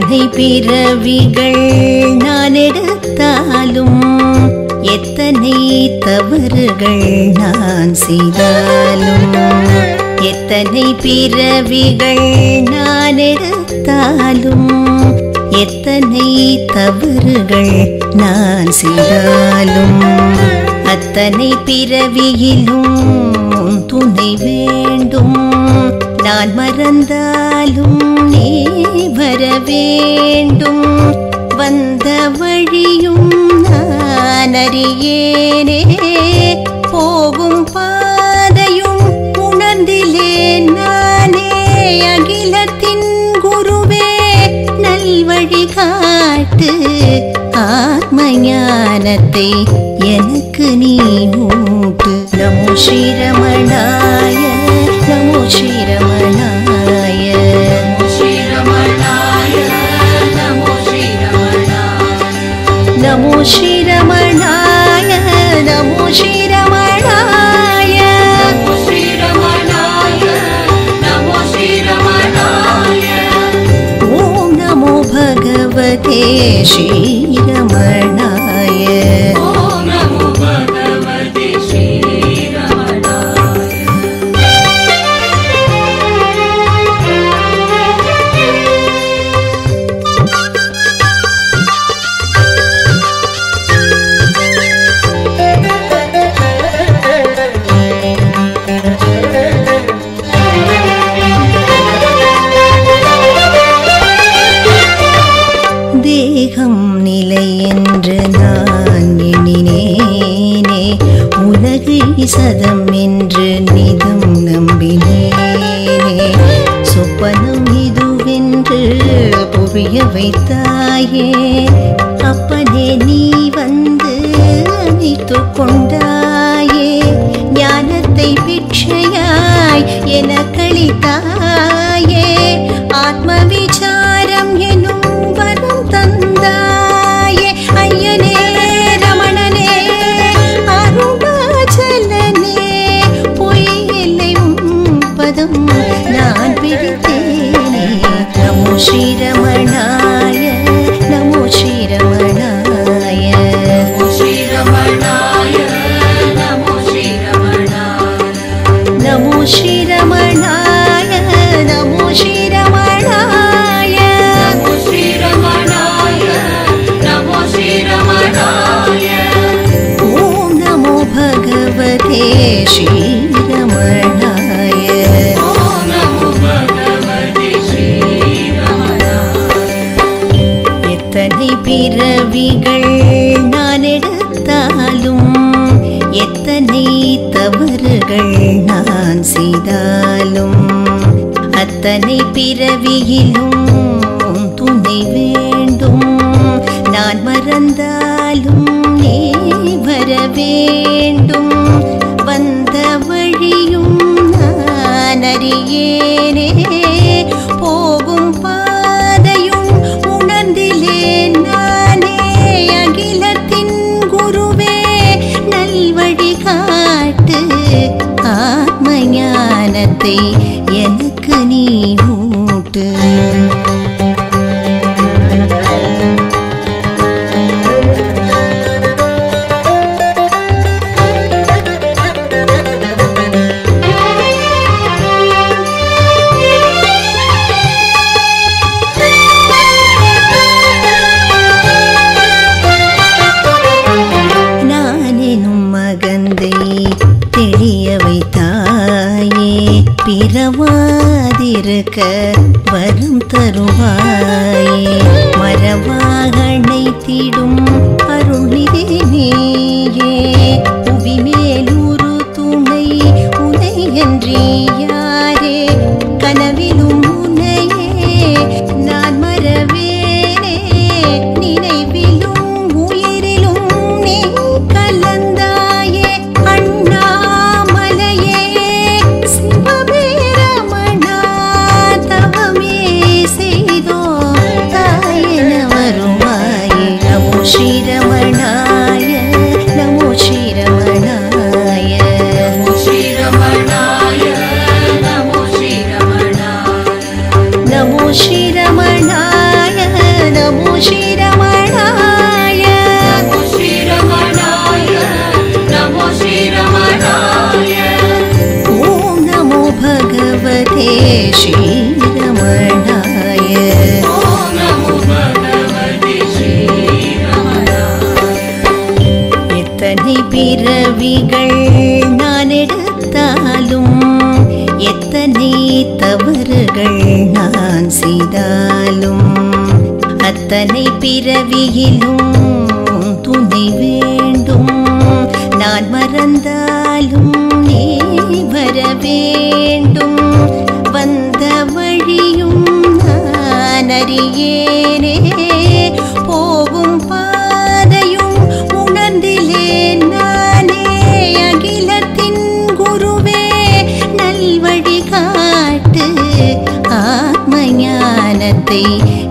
எத்தனை பிறவிகள் நான் எடுத்தாலும் எத்தனை தவறுகள் நான் செய்தாலும் எத்தனை பிறவிகள் நான் எடுத்தாலும் எத்தனை தவறுகள் நான் செய்தாலும் அத்தனை பிறவியிலும் உன் துணை வேண்டும் நான் மறந்தாலும் நீ வர வேண்டும் வந்த வழியும் நான் அறியேனே போகும் பாதையும் உணர்ந்திலேன் நானே அகிலத்தின் குருவே நல்வழி காட்டு ஆத்ம ஞானத்தை எனக்கு நீ மூட்டு நமோ ஸ்ரீரமணாய நமோ ஸ்ரீரமணாய நமோ ஸ்ரீரமணாய நமோ ஸ்ரீரமணாய ஓம் நமோ பகவதே ஸ்ரீரமணாய தேகம் நிலை என்று நான் எண்ணினேனே உலகை சதம் என்று நிதம் நம்பினேனே சொப்பனம் இதுவென்று புரிய வைத்தாயே அப்பனே நீ வந்து அணைத்து கொண்டாயே ஞானத்தை பிட்சையாய் என கழித்தாயே ஆத்ம விசாரம் எனும் வரம் தந்தாயே ஐயனே ரமணனே அருணாச்சலனே பொய் இல்லை உம் பதம் நான் பிடித்தேனே நமோ ஸ்ரீரமணாய நமோ ஸ்ரீரமணாய நமோ ஸ்ரீரமணாய நமோ ஸ்ரீரமணாய ஓம் நமோ பகவதே ஸ்ரீரமணாய எத்தனை பிறவிகள் நான் எடுத்தாலும் எத்தனை தவறுகள் நான் செய்தாலும் அத்தனை பிறவியிலும் உன் துணை வேண்டும் நான் மறந்தாலும் நீ வர வேண்டும் வந்த வழியும் நான் அறியேனே போகும் பாதையும் உணர்ந்திலேன் நானே அகிலத்தின் குருவே நல்வழி காட்டு ஆத்ம ஞானத்தை எனக்கு நீ மூட்டு நான் எனும் மகந்தை தெளிய வைத்தாயே பிறவாதிருக்க வரும் தருவாயே மரவாக அணைத்திடும் அருள்நிதி நீயே புவி மேலூரு துணை உனை என்று யாரே கனவிலும் உன்னையே நான் மறவேனே நினைவிலும் உயிரிலும் நீ கலந்தாயே அண்ணாமலையே சிவமே ரமணா தவமே செய்தோ தாயன வருவாயே நமோ ஸ்ரீர எத்தனை தவறுகள் நான் செய்தாலும் அத்தனை பிறவியிலும் துணை வேண்டும் நான் மறந்தாலும் நீ வர வேண்டும் வந்த வழியும் நான் அறியேனே போகும் பாதையும் உணர்ந்திலேன் நானே அகிலத்தின் குருவே நல்வழி காட்டு ஆத்ம ஞானத்தை